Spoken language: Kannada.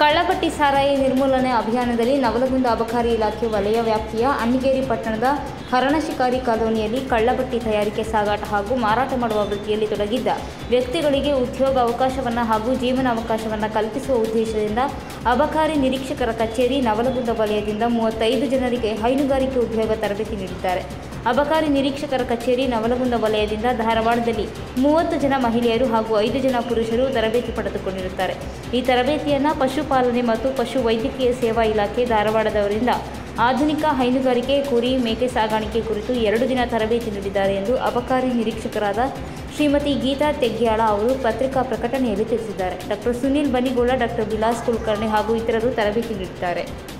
ಕಳ್ಳಪಟ್ಟಿ ಸಾರಾಯಿ ನಿರ್ಮೂಲನೆ ಅಭಿಯಾನದಲ್ಲಿ ನವಲಗುಂದ ಅಬಕಾರಿ ಇಲಾಖೆ ವಲಯ ವ್ಯಾಪ್ತಿಯ ಅಣ್ಣಿಗೇರಿ ಪಟ್ಟಣದ ಹರಣಶಿಕಾರಿ ಕಾಲೋನಿಯಲ್ಲಿ ಕಳ್ಳಪಟ್ಟಿ ತಯಾರಿಕೆ ಸಾಗಾಟ ಹಾಗೂ ಮಾರಾಟ ಮಾಡುವ ವೃತ್ತಿಯಲ್ಲಿ ತೊಡಗಿದ್ದ ವ್ಯಕ್ತಿಗಳಿಗೆ ಉದ್ಯೋಗ ಅವಕಾಶವನ್ನು ಹಾಗೂ ಜೀವನಾವಕಾಶವನ್ನು ಕಲ್ಪಿಸುವ ಉದ್ದೇಶದಿಂದ ಅಬಕಾರಿ ನಿರೀಕ್ಷಕರ ಕಚೇರಿ ನವಲಗುಂದ ವಲಯದಿಂದ ಮೂವತ್ತೈದು ಜನರಿಗೆ ಹೈನುಗಾರಿಕೆ ಉದ್ಯೋಗ ತರಬೇತಿ ನೀಡಿದ್ದಾರೆ ಅಬಕಾರಿ ನಿರೀಕ್ಷಕರ ಕಚೇರಿ ನವಲಗುಂದ ವಲಯದಿಂದ ಧಾರವಾಡದಲ್ಲಿ ಮೂವತ್ತು ಜನ ಮಹಿಳೆಯರು ಹಾಗೂ ಐದು ಜನ ಪುರುಷರು ತರಬೇತಿ ಪಡೆದುಕೊಂಡಿರುತ್ತಾರೆ ಈ ತರಬೇತಿಯನ್ನು ಪಶುಪಾಲನೆ ಮತ್ತು ಪಶು ವೈದ್ಯಕೀಯ ಸೇವಾ ಇಲಾಖೆ ಧಾರವಾಡದವರಿಂದ ಆಧುನಿಕ ಹೈನುಗಾರಿಕೆ ಕುರಿ ಮೇಕೆ ಸಾಗಾಣಿಕೆ ಕುರಿತು ಎರಡು ದಿನ ತರಬೇತಿ ನೀಡಿದ್ದಾರೆ ಎಂದು ಅಬಕಾರಿ ನಿರೀಕ್ಷಕರಾದ ಶ್ರೀಮತಿ ಗೀತಾ ತೆಗ್ಯಾಳ ಅವರು ಪತ್ರಿಕಾ ಪ್ರಕಟಣೆಯಲ್ಲಿ ತಿಳಿಸಿದ್ದಾರೆ ಡಾಕ್ಟರ್ ಸುನೀಲ್ ಬನಿಗೋಳ ಡಾಕ್ಟರ್ ವಿಲಾಸ್ ಕುಲಕರ್ಣಿ ಹಾಗೂ ಇತರರು ತರಬೇತಿ ನೀಡಿದ್ದಾರೆ